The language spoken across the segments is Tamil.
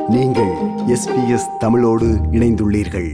நீங்கள் எஸ்பிஎஸ் தமிழோடு இணைந்துள்ளீர்கள்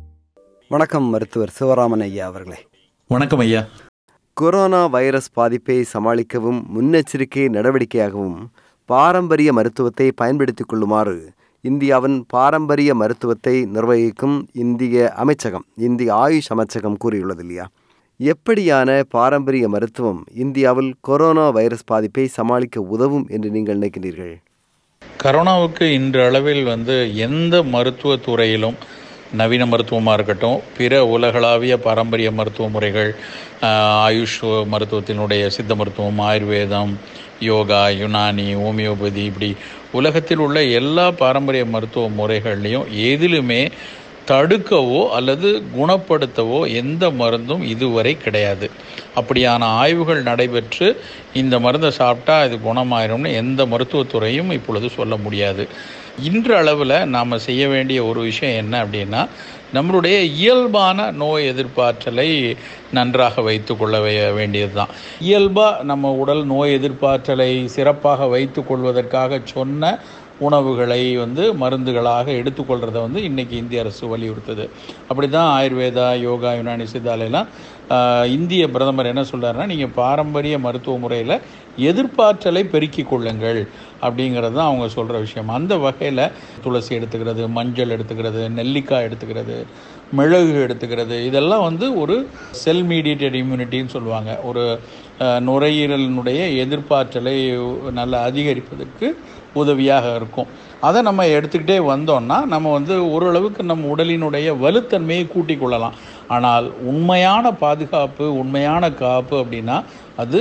வணக்கம் மருத்துவர் சிவராமன் ஐயா அவர்களே வணக்கம் ஐயா கொரோனா வைரஸ் பாதிப்பை சமாளிக்கவும் முன்னெச்சரிக்கை நடவடிக்கையாகவும் பாரம்பரிய மருத்துவத்தை பயன்படுத்திக் கொள்ளுமாறு இந்தியாவின் பாரம்பரிய மருத்துவத்தை நிர்வகிக்கும் இந்திய அமைச்சகம் இந்திய ஆயுஷ் அமைச்சகம் கூறியுள்ளது இல்லையா எப்படியான பாரம்பரிய மருத்துவம் இந்தியாவில் கொரோனா வைரஸ் பாதிப்பை சமாளிக்க உதவும் என்று நீங்கள் நினைக்கிறீர்கள் கரோனாவுக்கு இன்று அளவில் வந்து எந்த மருத்துவ துறையிலும் நவீன மருத்துவமாக இருக்கட்டும் பிற உலகளாவிய பாரம்பரிய மருத்துவ முறைகள் ஆஹ், ஆயுஷ் மருத்துவத்தினுடைய சித்த மருத்துவம் ஆயுர்வேதம் யோகா யுனானி ஹோமியோபதி இப்படி உலகத்தில் உள்ள எல்லா பாரம்பரிய மருத்துவ முறைகள்லையும் எதிலுமே தடுக்கவோ அல்லது குணப்படுத்தவோ எந்த மருந்தும் இதுவரை கிடையாது அப்படியான ஆய்வுகள் நடைபெற்று இந்த மருந்தை சாப்பிட்டா இது குணமாயிரும்னு எந்த மருத்துவத்துறையும் இப்பொழுது சொல்ல முடியாது இன்று அளவில் நாம் செய்ய வேண்டிய ஒரு விஷயம் என்ன அப்படின்னா நம்மளுடைய இயல்பான நோய் எதிர்ப்பாற்றலை நன்றாக வைத்து கொள்ள வே- வேண்டியது தான் இயல்பாக நம்ம உடல் நோய் எதிர்ப்பாற்றலை சிறப்பாக வைத்து கொள்வதற்காக சொன்ன உணவுகளை வந்து மருந்துகளாக எடுத்துக்கொள்கிறத வந்து இன்றைக்கி இந்திய அரசு வலியுறுத்துது அப்படி தான் ஆயுர்வேதா யோகா யுனானி சித்தாலெல்லாம் ஆஹ், இந்திய பிரதமர் என்ன சொல்றாருன்னா நீங்கள் பாரம்பரிய மருத்துவ முறையில் எதிர்ப்பாற்றலை பெருக்கிக் கொள்ளுங்கள் அப்படிங்கிறது தான் அவங்க சொல்கிற விஷயம் அந்த வகையில் துளசி எடுத்துக்கிறது மஞ்சள் எடுத்துக்கிறது நெல்லிக்காய் எடுத்துக்கிறது மிளகு எடுத்துக்கிறது இதெல்லாம் வந்து ஒரு செல் மீடியேட்டட் இம்யூனிட்டின்னு சொல்லுவாங்க ஒரு அஹ், நுரையீரலினுடைய எதிர்ப்பாற்றலை நல்லா அதிகரிப்பதற்கு உதவியாக இருக்கும் அதை நம்ம எடுத்துக்கிட்டே வந்தோம்னா நம்ம வந்து ஓரளவுக்கு நம்ம உடலினுடைய வலுத்தன்மையை கூட்டிக் கொள்ளலாம் ஆனால் உண்மையான பாதுகாப்பு உண்மையான காப்பு அப்படின்னா அது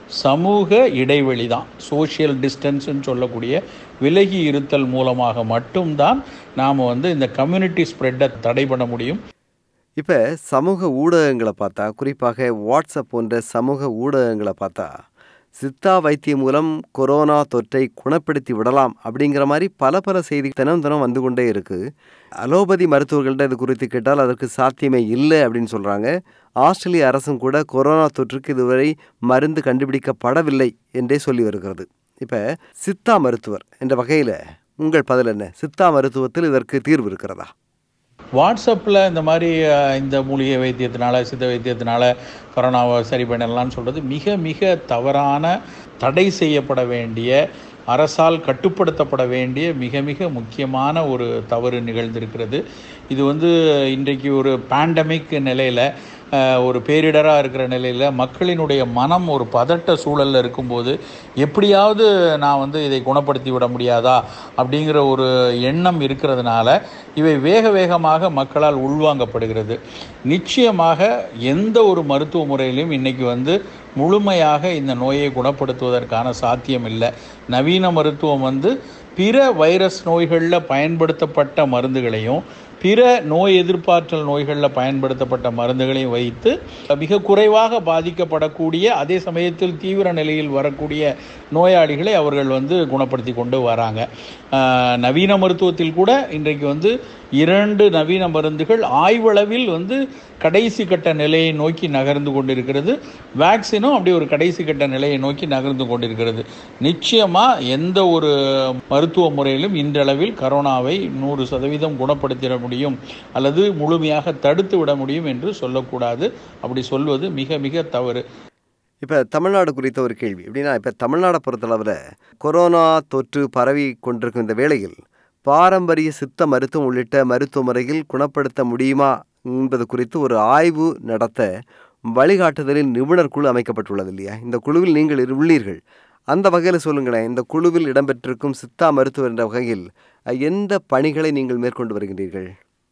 சமூக இடைவெளி தான் சோஷியல் டிஸ்டன்ஸ்னு சொல்லக்கூடிய விலகி இருத்தல் மூலமாக மட்டும்தான் நாம் வந்து இந்த கம்யூனிட்டி ஸ்ப்ரெட்டை தடை பண்ண முடியும் இப்போ சமூக ஊடகங்களை பார்த்தா குறிப்பாக வாட்ஸ்அப் போன்ற சமூக ஊடகங்களை பார்த்தா சித்தா வைத்தியம் மூலம் கொரோனா தொற்றை குணப்படுத்தி விடலாம் அப்படிங்கிற மாதிரி பல பல செய்தி தினம் தினம் வந்து கொண்டே இருக்கு அலோபதி மருத்துவர்கள்ட்ட இது குறித்து கேட்டால் அதற்கு சாத்தியமே இல்லை அப்படின்னு சொல்கிறாங்க ஆஸ்திரேலிய அரசும் கூட கொரோனா தொற்றுக்கு இதுவரை மருந்து கண்டுபிடிக்கப்படவில்லை என்றே சொல்லி வருகிறது இப்போ சித்தா மருத்துவர் என்ற வகையில் உங்கள் பதில் என்ன சித்தா மருத்துவத்தில் இதற்கு தீர்வு இருக்கிறதா வாட்ஸ்அப்பில் இந்த மாதிரி அஹ், இந்த மூலிகை வைத்தியத்தினால சித்த வைத்தியத்தினால கொரோனாவை சரி பண்ணிடலாம்னு சொல்கிறது மிக மிக தவறான தடை செய்யப்பட வேண்டிய அரசால் கட்டுப்படுத்தப்பட வேண்டிய மிக மிக முக்கியமான ஒரு தவறு நிகழ்ந்திருக்கிறது இது வந்து இன்றைக்கு ஒரு பேண்டமிக் நிலையில் ஒரு பேரிடராக இருக்கிற நிலையில் மக்களினுடைய மனம் ஒரு பதட்ட சூழலில் இருக்கும்போது எப்படியாவது நான் வந்து இதை குணப்படுத்தி விட முடியாதா அப்படிங்கிற ஒரு எண்ணம் இருக்கிறதுனால இவை வேக வேகமாக மக்களால் உள்வாங்கப்படுகிறது நிச்சயமாக எந்த ஒரு மருத்துவ முறையிலும் இன்னைக்கு வந்து முழுமையாக இந்த நோயை குணப்படுத்துவதற்கான சாத்தியம் இல்லை நவீன மருத்துவம் வந்து பிற வைரஸ் நோய்களில் பயன்படுத்தப்பட்ட மருந்துகளையும் பிற நோய் எதிர்ப்பாற்றல் நோய்களில் பயன்படுத்தப்பட்ட மருந்துகளையும் வைத்து மிக குறைவாக பாதிக்கப்படக்கூடிய அதே சமயத்தில் தீவிர நிலையில் வரக்கூடிய நோயாளிகளை அவர்கள் வந்து குணப்படுத்தி கொண்டு வராங்க ஆஹ், நவீன மருத்துவத்தில் கூட இன்றைக்கு வந்து இரண்டு நவீன மருந்துகள் ஆய்வளவில் வந்து கடைசி கட்ட நிலையை நோக்கி நகர்ந்து கொண்டிருக்கிறது வேக்சினும் அப்படி ஒரு கடைசி கட்ட நிலையை நோக்கி நகர்ந்து கொண்டிருக்கிறது நிச்சயமாக எந்த ஒரு மருத்துவ முறையிலும் இன்றளவில் கரோனாவை நூறு சதவீதம் குணப்படுத்திட முடியும் அல்லது முழுமையாக தடுத்து விட முடியும் என்று சொல்லக்கூடாது அப்படி சொல்வது மிக மிக தவறு இப்போ தமிழ்நாடு குறித்த ஒரு கேள்வி எப்படின்னா இப்போ தமிழ்நாடை பொறுத்தளவில் கொரோனா தொற்று பரவி கொண்டிருக்கும் இந்த வேளையில் பாரம்பரிய சித்த மருத்துவம் உள்ளிட்ட மருத்துவ முறையில் குணப்படுத்த முடியுமா என்பது குறித்து ஒரு ஆய்வு நடத்த வழிகாட்டுதலில் நிபுணர் குழு அமைக்கப்பட்டுள்ளது இல்லையா இந்த குழுவில் நீங்கள் இரு- உள்ளீர்கள் அந்த வகையில் சொல்லுங்களேன் இந்த குழுவில் இடம்பெற்றிருக்கும் சித்தா மருத்துவர் என்ற வகையில் அஹ், எந்த பணிகளை நீங்கள் மேற்கொண்டு வருகின்றீர்கள்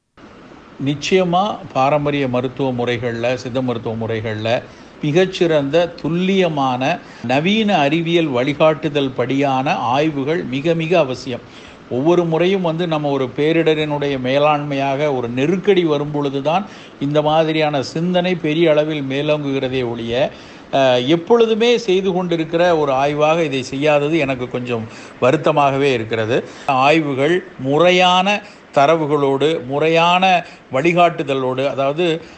நிச்சயமாக பாரம்பரிய மருத்துவ முறைகளில் சித்த மருத்துவ முறைகளில் மிகச்சிறந்த துல்லியமான நவீன அறிவியல் வழிகாட்டுதல் படியான ஆய்வுகள் மிக மிக அவசியம் ஒவ்வொரு முறையும் வந்து நம்ம ஒரு பேரிடரினுடைய மேலாண்மையாக ஒரு நெருக்கடி வரும் பொழுது தான் இந்த மாதிரியான சிந்தனை பெரிய அளவில் மேலோங்குகிறதே ஒழிய அஹ், எப்பொழுதுமே செய்து கொண்டிருக்கிற ஒரு ஆய்வாக இதை செய்யாதது எனக்கு கொஞ்சம் வருத்தமாகவே இருக்கிறது ஆய்வுகள் முறையான தரவுகளோடு முறையான வழிகாட்டுதலோடு அதாவது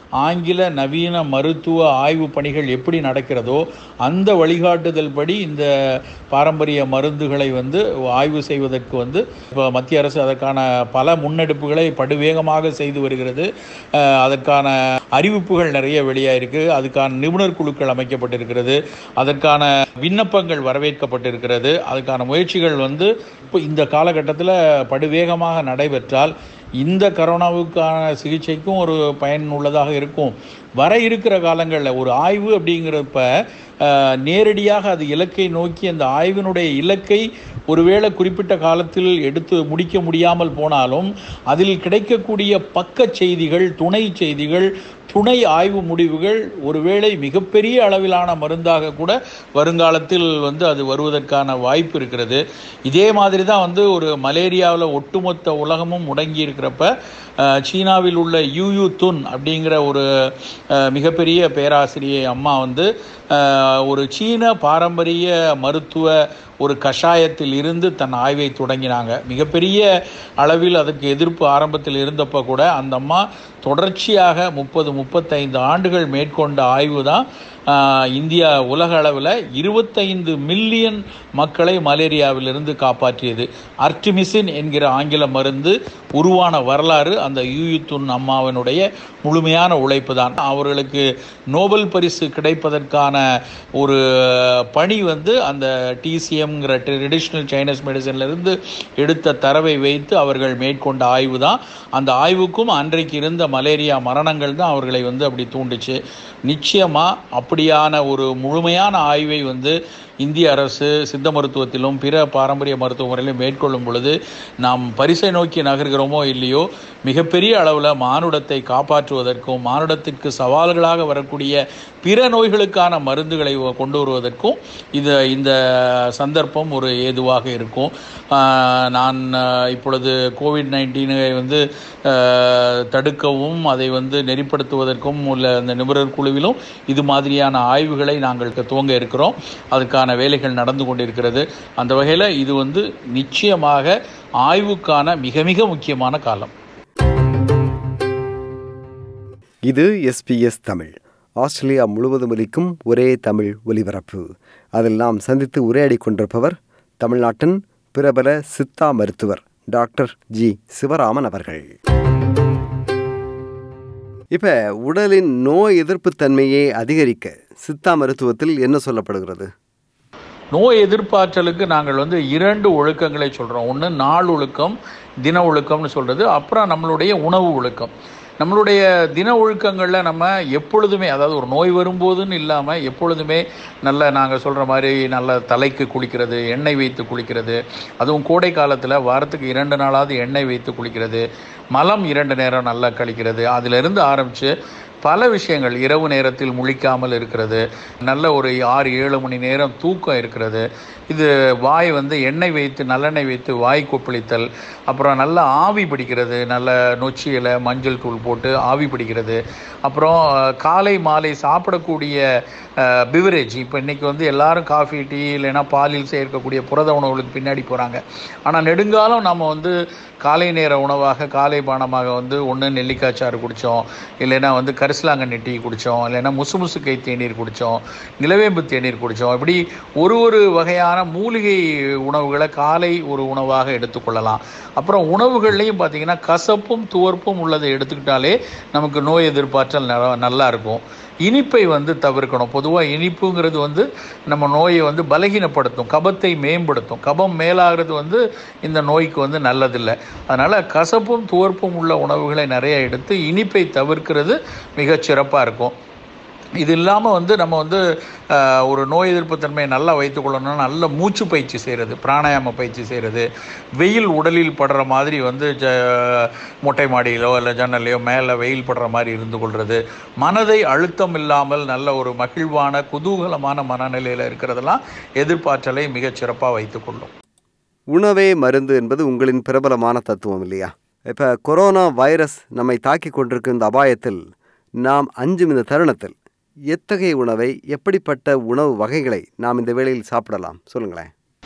ஆங்கில நவீன மருத்துவ ஆய்வு பணிகள் எப்படி நடக்கிறதோ அந்த வழிகாட்டுதல் படி இந்த பாரம்பரிய மருந்துகளை வந்து ஆய்வு செய்வதற்கு வந்து இப்போ மத்திய அரசு அதற்கான பல முன்னெடுப்புகளை படுவேகமாக செய்து வருகிறது அஹ் அதற்கான அறிவிப்புகள் நிறைய வெளியாயிருக்கு அதுக்கான நிபுணர் குழுக்கள் அமைக்கப்பட்டிருக்கிறது அதற்கான விண்ணப்பங்கள் வரவேற்கப்பட்டிருக்கிறது அதுக்கான முயற்சிகள் வந்து இப்போ இந்த காலகட்டத்தில் படுவேகமாக நடைபெற்றால் இந்த கரோனாவுக்கான சிகிச்சைக்கும் ஒரு பயன் உள்ளதாக இருக்கும் வர இருக்கிற காலங்களில் ஒரு ஆய்வு அப்படிங்கிறப்ப அஹ், நேரடியாக அது இலக்கை நோக்கி அந்த ஆய்வினுடைய இலக்கை ஒருவேளை குறிப்பிட்ட காலத்தில் எடுத்து முடிக்க முடியாமல் போனாலும் அதில் கிடைக்கக்கூடிய பக்க செய்திகள் துணை செய்திகள் துணை ஆய்வு முடிவுகள் ஒருவேளை மிகப்பெரிய அளவிலான மருந்தாக கூட வருங்காலத்தில் வந்து அது வருவதற்கான வாய்ப்பு இருக்கிறது இதே மாதிரி தான் வந்து ஒரு மலேரியாவில் ஒட்டுமொத்த உலகமும் முடங்கி இருக்கிறப்ப அஹ், சீனாவில் உள்ள யூயூ துன் அப்படிங்கிற ஒரு அஹ், மிகப்பெரிய பேராசிரியை அம்மா வந்து அஹ், ஒரு சீன பாரம்பரிய மருத்துவ ஒரு கஷாயத்தில் இருந்து தன் ஆய்வை தொடங்கினாங்க மிகப்பெரிய அளவில் அதுக்கு எதிர்ப்பு ஆரம்பத்தில் இருந்தப்போ கூட அந்த அம்மா தொடர்ச்சியாக முப்பது முப்பத்தைந்து ஆண்டுகள் மேற்கொண்ட ஆய்வு தான் ஆஹ், இந்தியா உலக அளவில் இருபத்தைந்து மில்லியன் மக்களை மலேரியாவிலிருந்து காப்பாற்றியது அர்டிமிசின் என்கிற ஆங்கில மருந்து உருவான வரலாறு அந்த யூயுத்துன் அம்மாவினுடைய முழுமையான உழைப்பு தான் அவர்களுக்கு நோபல் பரிசு கிடைப்பதற்கான ஒரு பணி வந்து அந்த டிசிஎம்ங்கிற ட்ரெடிஷ்னல் சைனீஸ் மெடிசன்லேருந்து எடுத்த தரவை வைத்து அவர்கள் மேற்கொண்ட ஆய்வு தான் அந்த ஆய்வுக்கும் அன்றைக்கு இருந்த மலேரியா மரணங்கள் தான் அவர்களை வந்து அப்படி தூண்டுச்சு நிச்சயமாக அப்படியான ஒரு முழுமையான ஆய்வை வந்து இந்திய அரசு சித்த மருத்துவத்திலும் பிற பாரம்பரிய மருத்துவ முறையிலும் மேற்கொள்ளும் பொழுது நாம் பரிசை நோக்கி நகர்கிறோமோ இல்லையோ மிகப்பெரிய அளவில் மானுடத்தை காப்பாற்றுவதற்கும் மானுடத்திற்கு சவால்களாக வரக்கூடிய பிற நோய்களுக்கான மருந்துகளை கொண்டு வருவதற்கும் இது இந்த சந்தர்ப்பம் ஒரு ஏதுவாக இருக்கும் ஆஹ் நான் ஆஹ் இப்பொழுது கோவிட் நைன்டீனை வந்து ஆஹ் தடுக்கவும் அதை வந்து நெறிப்படுத்துவதற்கும் உள்ள அந்த நிபுணர் குழுவிலும் இது மாதிரியான ஆய்வுகளை நாங்கள் துவங்க இருக்கிறோம் அதுக்கான வேலைகள் நடந்து கொண்டிருக்கிறது அந்த வகையில் இது வந்து நிச்சயமாக ஆய்வுக்கான மிக மிக முக்கியமான காலம் இது எஸ்பிஎஸ் தமிழ் ஆஸ்திரேலியா முழுவதும் ஒலிக்கும் ஒரே தமிழ் ஒலிபரப்பு அதில் நாம் சந்தித்து உரையாடி கொண்டிருப்பவர் தமிழ்நாட்டின் பிரபல சித்தா மருத்துவர் டாக்டர் ஜி சிவராமன் அவர்கள் இப்போ உடலின் நோய் எதிர்ப்பு தன்மையை அதிகரிக்க சித்தா மருத்துவத்தில் என்ன சொல்லப்படுகிறது நோய் எதிர்ப்பாற்றலுக்கு நாங்கள் வந்து இரண்டு ஒழுக்கங்களை சொல்கிறோம் ஒன்று நாள் ஒழுக்கம் தின ஒழுக்கம்னு சொல்கிறது அப்புறம் நம்மளுடைய உணவு ஒழுக்கம் நம்மளுடைய தின ஒழுக்கங்களில் நம்ம எப்பொழுதுமே அதாவது ஒரு நோய் வரும்போதுன்னு இல்லாமல் எப்பொழுதுமே நல்ல நாங்கள் சொல்கிற மாதிரி நல்ல தலைக்கு குளிக்கிறது எண்ணெய் வைத்து குளிக்கிறது அதுவும் கோடை காலத்தில் வாரத்துக்கு இரண்டு நாளாவது எண்ணெய் வைத்து குளிக்கிறது மலம் இரண்டு நேரம் நல்லா கழிக்கிறது அதிலிருந்து ஆரம்பித்து பல விஷயங்கள் இரவு நேரத்தில் முழிக்காமல் இருக்கிறது நல்ல ஒரு ஆறு ஏழு மணி நேரம் தூக்கம் இருக்கிறது இது வாய் வந்து எண்ணெய் வைத்து நல்லெண்ணெய் வைத்து வாய் கொப்பளித்தல் அப்புறம் நல்லா ஆவி பிடிக்கிறது நல்ல நொச்சி இலை மஞ்சள் தூள் போட்டு ஆவி பிடிக்கிறது அப்புறம் அஹ், காலை மாலை சாப்பிடக்கூடிய பிவரேஜ் இப்போ இன்றைக்கி வந்து எல்லாரும் காஃபி டீ இல்லைன்னா பாலில் சேர்க்கக்கூடிய புரத உணவுகளுக்கு பின்னாடி போகிறாங்க ஆனால் நெடுங்காலம் நம்ம வந்து காலை நேர உணவாக காலை பானமாக வந்து ஒன்று நெல்லிக்காய் சாறு குடித்தோம் இல்லைன்னா வந்து கரிசலாங்கண்ணி டீ குடித்தோம் இல்லைன்னா முசு முசுக்கை தேநீர் குடித்தோம் நிலவேம்பு தேநீர் குடித்தோம் இப்படி ஒரு ஒரு வகையான மூலிகை உணவுகளை காலை ஒரு உணவாக எடுத்துக்கொள்ளலாம் அப்புறம் உணவுகள்லையும் பார்த்தீங்கன்னா கசப்பும் துவர்ப்பும் உள்ளதை எடுத்துக்கிட்டாலே நமக்கு நோய் எதிர்ப்பாற்றல் ந- நல்லா இருக்கும் இனிப்பை வந்து தவிர்க்கணும் பொதுவாக இனிப்புங்கிறது வந்து நம்ம நோயை வந்து பலகீனப்படுத்தும் கபத்தை மேம்படுத்தும் கபம் மேலாகிறது வந்து இந்த நோய்க்கு வந்து நல்லதில்லை அதனால் கசப்பும் துவர்ப்பும் உள்ள உணவுகளை நிறைய எடுத்து இனிப்பை தவிர்க்கிறது மிகச் சிறப்பாக இருக்கும் இது இல்லாமல் வந்து நம்ம வந்து ஆஹ், ஒரு நோய் எதிர்ப்பு தன்மையை நல்லா வைத்துக்கொள்ளணும்னா நல்ல மூச்சு பயிற்சி செய்கிறது பிராணாயாம பயிற்சி செய்கிறது வெயில் உடலில் படுற மாதிரி வந்து ஜ மொட்டை மாடியிலோ இல்லை ஜன்னல்லையோ மேலே வெயில் படுற மாதிரி இருந்து கொள்வது மனதை அழுத்தம் இல்லாமல் நல்ல ஒரு மகிழ்வான குதூகலமான மனநிலையில் இருக்கிறதெல்லாம் எதிர்ப்பாற்றலை மிகச் சிறப்பாக வைத்துக்கொள்ளும் உணவே மருந்து என்பது உங்களின் பிரபலமான தத்துவம் இல்லையா இப்போ கொரோனா வைரஸ் நம்மை தாக்கி கொண்டிருக்கும் இந்த அபாயத்தில் நாம் அஞ்சும் இந்த தருணத்தில் எத்தகைய உணவை எப்படிப்பட்ட உணவு வகைகளை நாம் இந்த வேளையில் சாப்பிடலாம் சொல்லுங்களேன்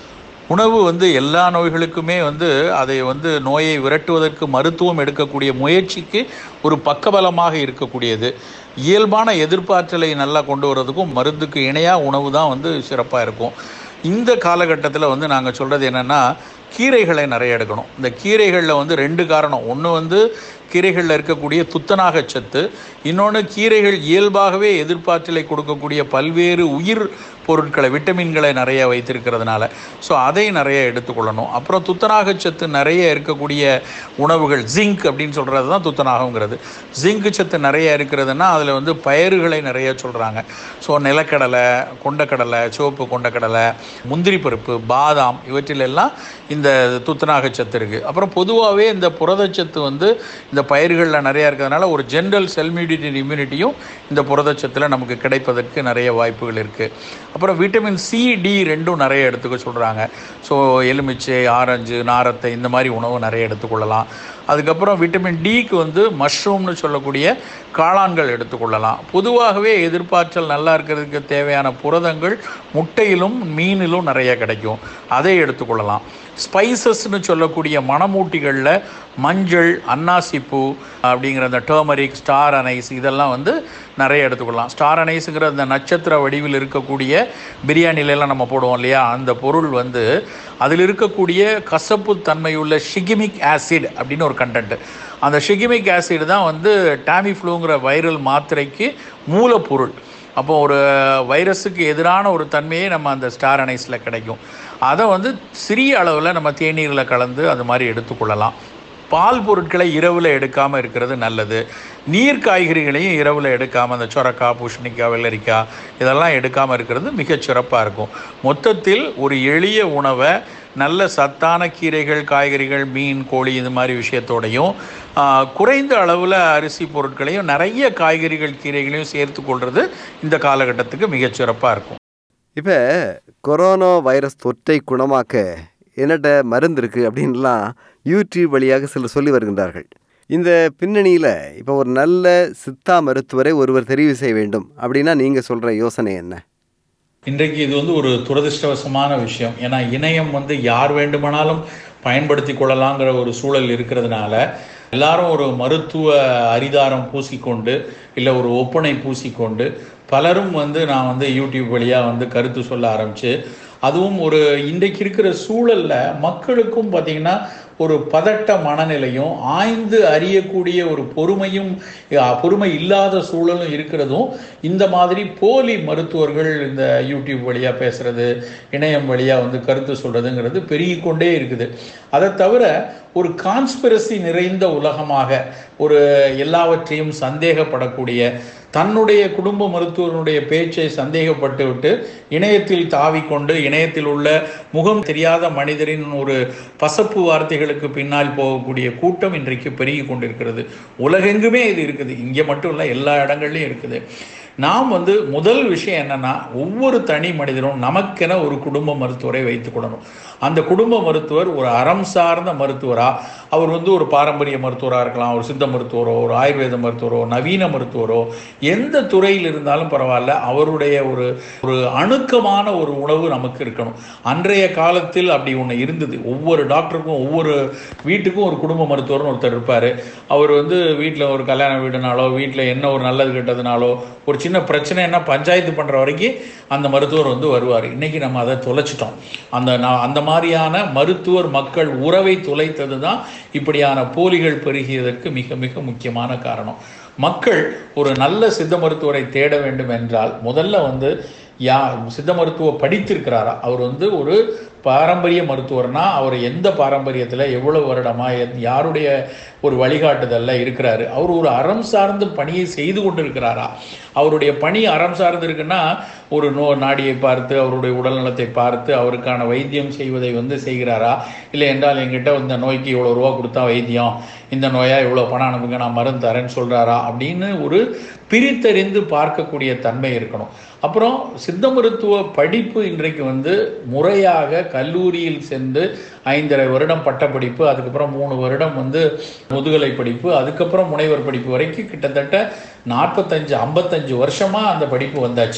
உணவு வந்து எல்லா நோய்களுக்குமே வந்து அதை வந்து நோயை விரட்டுவதற்கு மருத்துவம் எடுக்கக்கூடிய முயற்சிக்கு ஒரு பக்கபலமாக இருக்கக்கூடியது இயல்பான எதிர்ப்பாற்றலை நல்லா கொண்டு வர்றதுக்கும் மருந்துக்கு இணையாக உணவு தான் வந்து சிறப்பாக இருக்கும் இந்த காலகட்டத்தில் வந்து நாங்கள் சொல்கிறது என்னென்னா கீரைகளை நிறைய எடுக்கணும் இந்த கீரைகளில் வந்து ரெண்டு காரணம் ஒன்று வந்து கீரைகளில் இருக்கக்கூடிய துத்தநாக சத்து இன்னொன்று கீரைகள் இயல்பாகவே எதிர்ப்பாற்றலை கொடுக்கக்கூடிய பல்வேறு உயிர் பொருட்களை விட்டமின்களை நிறைய வைத்திருக்கிறதுனால ஸோ அதை நிறைய எடுத்துக்கொள்ளணும் அப்புறம் துத்தநாக சத்து நிறைய இருக்கக்கூடிய உணவுகள் ஜிங்க் அப்படின்னு சொல்கிறது தான் துத்தநாகங்கிறது ஜிங்க் சத்து நிறைய இருக்கிறதுனா அதில் வந்து பயிறுகளை நிறைய சொல்கிறாங்க ஸோ நிலக்கடலை கொண்டக்கடலை சிவப்பு கொண்டக்கடலை முந்திரி பருப்பு பாதாம் இவற்றிலெல்லாம் இந்த துத்தநாக சத்து இருக்குது அப்புறம் பொதுவாகவே இந்த புரதச்சத்து வந்து இந்த பயிர்களில் நிறையா இருக்கிறதுனால ஒரு ஜென்ரல் செல்மியூடிட்டி இம்யூனிட்டியும் இந்த புரதச்சத்தில் நமக்கு கிடைப்பதற்கு நிறைய வாய்ப்புகள் இருக்குது அப்புறம் விட்டமின் சி டி ரெண்டும் நிறைய எடுத்துக்க சொல்கிறாங்க ஸோ எலுமிச்சை ஆரஞ்சு நாரத்தை இந்த மாதிரி உணவு நிறைய எடுத்துக்கொள்ளலாம் அதுக்கப்புறம் விட்டமின் டிக்கு வந்து மஷ்ரூம்னு சொல்லக்கூடிய காளான்கள் எடுத்துக்கொள்ளலாம் பொதுவாகவே எதிர்ப்பாற்றல் நல்லா இருக்கிறதுக்கு தேவையான புரதங்கள் முட்டையிலும் மீனிலும் நிறைய கிடைக்கும் அதை எடுத்துக்கொள்ளலாம் ஸ்பைசஸ்னு சொல்லக்கூடிய மணமூட்டிகளில் மஞ்சள் அன்னாசிப்பூ அப்படிங்கிற அந்த டர்மரிக் ஸ்டார் அனைஸ் இதெல்லாம் வந்து நிறைய எடுத்துக்கொள்ளலாம் ஸ்டார் அனைஸுங்கிற அந்த நட்சத்திர வடிவில் இருக்கக்கூடிய பிரியாணிலெல்லாம் நம்ம போடுவோம் இல்லையா அந்த பொருள் வந்து அதில் இருக்கக்கூடிய கசப்பு தன்மையுள்ள ஷிகிமிக் ஆசிட் அப்படின்னு ஒரு கண்டென்ட் அந்த ஷிகிமிக் ஆசிட் தான் வந்து டாமிஃப்ளூங்கிற வைரல் மாத்திரைக்கு மூலப்பொருள் அப்போ ஒரு வைரஸுக்கு எதிரான ஒரு தன்மையே நம்ம அந்த ஸ்டார் அனைஸில் கிடைக்கும் அதை வந்து சிறிய அளவில் நம்ம தேநீரில் கலந்து அது மாதிரி எடுத்துக்கொள்ளலாம் பால் பொருட்களை இரவில் எடுக்காமல் இருக்கிறது நல்லது நீர் காய்கறிகளையும் இரவில் எடுக்காமல் அந்த சொரக்காய் பூசணிக்காய் வெள்ளரிக்காய் இதெல்லாம் எடுக்காமல் இருக்கிறது மிகச் சிறப்பாக இருக்கும் மொத்தத்தில் ஒரு எளிய உணவை நல்ல சத்தான கீரைகள் காய்கறிகள் மீன் கோழி இது மாதிரி விஷயத்தோடையும் குறைந்த அளவில் அரிசி பொருட்களையும் நிறைய காய்கறிகள் கீரைகளையும் சேர்த்து கொள்வது இந்த காலகட்டத்துக்கு மிகச் சிறப்பாக இருக்கும் இப்போ கொரோனா வைரஸ் தொற்றை குணமாக்க என்னட்ட மருந்து இருக்குது அப்படின்லாம் யூடியூப் வழியாக சிலர் சொல்லி வருகின்றார்கள் இந்த பின்னணியில் இப்போ ஒரு நல்ல சித்தா மருத்துவரை ஒருவர் தெரிவு செய்ய வேண்டும் அப்படின்னா நீங்கள் சொல்கிற யோசனை என்ன இன்றைக்கு இது வந்து ஒரு துரதிருஷ்டவசமான விஷயம் ஏன்னா இணையம் வந்து யார் வேண்டுமானாலும் பயன்படுத்தி கொள்ளலாங்கிற ஒரு சூழல் இருக்கிறதுனால எல்லாரும் ஒரு மருத்துவ அரிதாரம் பூசிக்கொண்டு இல்லை ஒரு ஒப்பனை பூசிக்கொண்டு பலரும் வந்து நான் வந்து யூடியூப் வழியாக வந்து கருத்து சொல்ல ஆரம்பித்து அதுவும் ஒரு இன்றைக்கு இருக்கிற சூழலில் மக்களுக்கும் பார்த்திங்கன்னா ஒரு பதட்ட மனநிலையும் ஆய்ந்து அறியக்கூடிய ஒரு பொறுமையும் பொறுமை இல்லாத சூழலும் இருக்கிறதும் இந்த மாதிரி போலி மருத்துவர்கள் இந்த யூடியூப் வழியாக பேசுகிறது இணையம் வழியாக வந்து கருத்து சொல்கிறதுங்கிறது பெருகிக்கொண்டே இருக்குது அதை தவிர ஒரு கான்ஸ்பிரசி நிறைந்த உலகமாக ஒரு எல்லாவற்றையும் சந்தேகப்படக்கூடிய தன்னுடைய குடும்ப மருத்துவனுடைய பேச்சை சந்தேகப்பட்டு விட்டு இணையத்தில் தாவிக்கொண்டு இணையத்தில் உள்ள முகம் தெரியாத மனிதரின் ஒரு பசப்பு வார்த்தைகளுக்கு பின்னால் போகக்கூடிய கூட்டம் இன்றைக்கு பெருகி கொண்டிருக்கிறது உலகெங்குமே இது இருக்குது இங்கே மட்டும் இல்லை எல்லா இடங்கள்லையும் இருக்குது நாம் வந்து முதல் விஷயம் என்னன்னா ஒவ்வொரு தனி மனிதரும் நமக்கென ஒரு குடும்ப மருத்துவரை வைத்துக்கொள்ளணும் அந்த குடும்ப மருத்துவர் ஒரு அறம் சார்ந்த மருத்துவரா அவர் வந்து ஒரு பாரம்பரிய மருத்துவராக இருக்கலாம் ஒரு சித்த மருத்துவரோ ஒரு ஆயுர்வேத மருத்துவரோ நவீன மருத்துவரோ எந்த துறையில் இருந்தாலும் பரவாயில்ல அவருடைய ஒரு ஒரு அணுக்கமான ஒரு உணவு நமக்கு இருக்கணும் அன்றைய காலத்தில் அப்படி ஒன்று இருந்தது ஒவ்வொரு டாக்டருக்கும் ஒவ்வொரு வீட்டுக்கும் ஒரு குடும்ப மருத்துவர்னு ஒருத்தர் இருப்பார் அவர் வந்து வீட்டில் ஒரு கல்யாண வீடுனாலோ வீட்டில் என்ன ஒரு நல்லது கெட்டதுனாலோ ஒரு சின்ன பிரச்சனை என்ன பஞ்சாயத்து பண்ணுற வரைக்கும் அந்த மருத்துவர் வந்து வருவார் இன்றைக்கி நம்ம அதை தொலைச்சிட்டோம் அந்த நான் அந்த மாதிரியான மருத்துவர் மக்கள் உறவை தொலைத்தது தான் இப்படியான போலிகள் பெருகியதற்கு மிக மிக முக்கியமான காரணம் மக்கள் ஒரு நல்ல சித்த மருத்துவரை தேட வேண்டும் என்றால் முதல்ல வந்து யா சித்த மருத்துவ படித்திருக்கிறாரா அவர் வந்து ஒரு பாரம்பரிய மருத்துவர்னா அவர் எந்த பாரம்பரியத்தில் எவ்வளவு வருடமா யாருடைய ஒரு வழிகாட்டுதலில் இருக்கிறாரு அவர் ஒரு அறம் சார்ந்த பணியை செய்து கொண்டு இருக்கிறாரா அவருடைய பணி அறம் சார்ந்து இருக்குன்னா ஒரு நோ நாடியை பார்த்து அவருடைய உடல்நலத்தை பார்த்து அவருக்கான வைத்தியம் செய்வதை வந்து செய்கிறாரா இல்லை என்றால் எங்கிட்ட இந்த நோய்க்கு இவ்வளோ ரூபா கொடுத்தா வைத்தியம் இந்த நோயா இவ்வளோ பணம் அனுப்புங்க நான் மருந்து தரேன்னு சொல்கிறாரா அப்படின்னு ஒரு பிரித்தறிந்து பார்க்கக்கூடிய தன்மை இருக்கணும் அப்புறம் சித்த மருத்துவ படிப்பு இன்றைக்கு வந்து முறையாக கல்லூரியில் சென்று ஐந்தரை வருடம் பட்டப்படிப்பு அதுக்கப்புறம் மூணு வருடம் வந்து முதுகலை படிப்பு அதுக்கப்புறம் முனைவர் படிப்பு வரைக்கும் கிட்டத்தட்ட நாற்பத்தஞ்சு ஐம்பத்தஞ்சு வருஷமாக அந்த படிப்பு வந்தாச்சு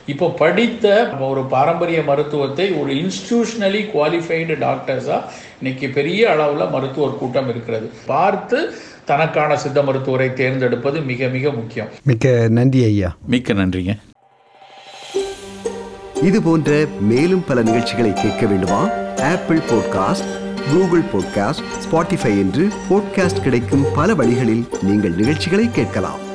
இப்போ படித்த ஒரு பாரம்பரிய மருத்துவத்தை ஒரு இன்ஸ்டிடியூஷனலி குவாலிஃபைடு டாக்டர்ஸாக இன்னைக்கு பெரிய அளவில் மருத்துவர் கூட்டம் இருக்கிறது பார்த்து தனக்கான சித்த மருத்துவரை தேர்ந்தெடுப்பது மிக மிக முக்கியம் மிக்க நன்றி ஐயா மிக்க நன்றிங்க இது போன்ற மேலும் பல நிகழ்ச்சிகளை கேட்க வேண்டுமா Apple podcast Google podcast Spotify என்று பாட்காஸ்ட் கிடைக்கும் பல வழிகளில் நீங்கள் நிகழ்ச்சிகளை கேட்கலாம்